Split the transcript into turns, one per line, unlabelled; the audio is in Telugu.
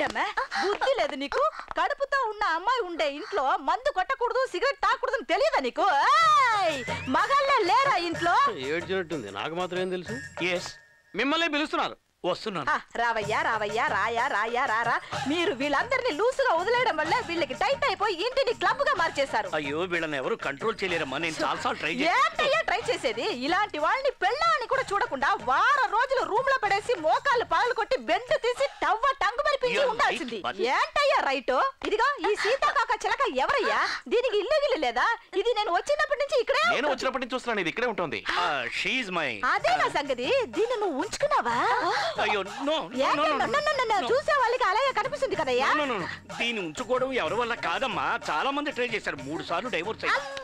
ఏంటమ్మా బుద్ధి లేదు నీకు కడుపుతో ఉన్న అమ్మాయి ఉండే ఇంట్లో మందు కొట్టకూడదు సిగరెట్ తాగకూడదు అని తెలియదా నీకు ఏయ్! మగాళ్ళే లేరా ఇంట్లో
ఏడ్చినట్టుంది నాకు మాత్రం ఏం తెలుసు
ఎస్
మిమ్మల్ని పిలుస్తున్నారు
వస్తున్నాను
ఆ, రావయ్యా రావయ్యా రాయా రాయా రారా మీరు వీళ్ళందరినీ లూసుగా వదిలేయడం వల్ల వీళ్ళకి టైట్ అయిపోయి ఇంటిని క్లబ్ గా మార్చేశారు
అయ్యో వీళ్ళని ఎవరు కంట్రోల్ చేయలేరమ్మా నేను చాలాసార్లు ట్రై చేశాను
ఏంటయ్యా ట్రై చేసేది ఇలాంటి వాళ్ళని పెళ్ళాన్ని కూడా చూడకుండా వారం రోజులు రూమ్ లో పడేసి మోకాళ్ళు పగలు కొట్టి బెండ్ తీసి టవ్వ టంగు మరిపించి
You're
ఉండాల్సింది
right, but-
ఏంటయ్యా రైట్ ఇదిగో ఈ సీతాకాక చిలక ఎవరయ్యా దీనికి ఇల్లు గిల్లు లేదా ఇది నేను వచ్చినప్పటి నుంచి ఇక్కడే
నేను
ఉంటుంది.
వచ్చినప్పటి నుంచి చూస్తున్నాను ఇది ఇక్కడే ఉంటుంది
షీజ్ మై
అదే నా సంగతి దీన్ని నువ్వు ఉంచుకున్నావా
అయ్యో నో
ఏంటి నన్ను చూసే వాళ్ళకి అలాగే కనిపిస్తుంది కదయ్యా
దీన్ని ఉంచుకోవడం ఎవరి వల్ల కాదమ్మా చాలా మంది ట్రై చేశారు మూడు సార్లు డైవోర్స్ అయ్యి